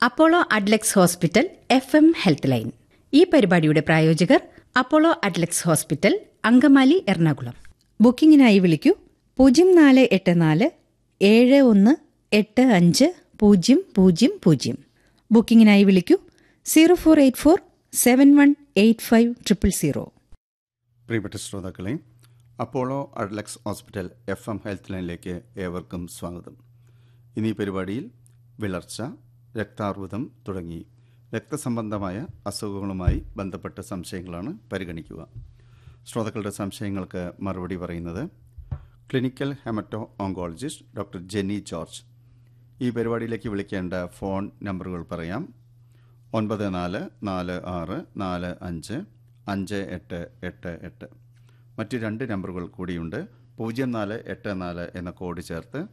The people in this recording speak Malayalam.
Apollo Adlux hospital F M health line ഈ പരിപാടിയുടെ പ്രായോജകർ അപ്പോളോ അഡ്ലക്സ് ഹോസ്പിറ്റൽ അങ്കമാലി എറണാകുളം ബുക്കിംഗിനായി വിളിക്കൂ പൂജ്യം നാല് എട്ട് നാല് ഏഴ് ഒന്ന് എട്ട് അഞ്ച് പൂജ്യം പൂജ്യം പൂജ്യം ബുക്കിംഗിനായി വിളിക്കൂ zero four eight four seven one eight five triple zero പ്രിയപ്പെട്ട ശ്രോതാക്കളെ Apollo Adlux hospital F M health ലൈനിലേക്ക് ഏവർക്കും സ്വാഗതം ഇന്നീ പരിപാടിയിൽ വിളർച്ച രക്താർബുദം തുടങ്ങി രക്തസംബന്ധമായ അസുഖങ്ങളുമായി ബന്ധപ്പെട്ട സംശയങ്ങളാണ് പരിഗണിക്കുക ശ്രോതാക്കളുടെ സംശയങ്ങൾക്ക് മറുപടി പറയുന്നത് clinical hemato oncologist doctor Jenny George ഈ പരിപാടിയിലേക്ക് വിളിക്കേണ്ട ഫോൺ നമ്പറുകൾ പറയാം ഒൻപത് നാല് നാല് ആറ് നാല് അഞ്ച് അഞ്ച് എട്ട് എട്ട് എട്ട് മറ്റ് രണ്ട് നമ്പറുകൾ കൂടിയുണ്ട് പൂജ്യം നാല് എട്ട് നാല് എന്ന കോഡ് ചേർത്ത്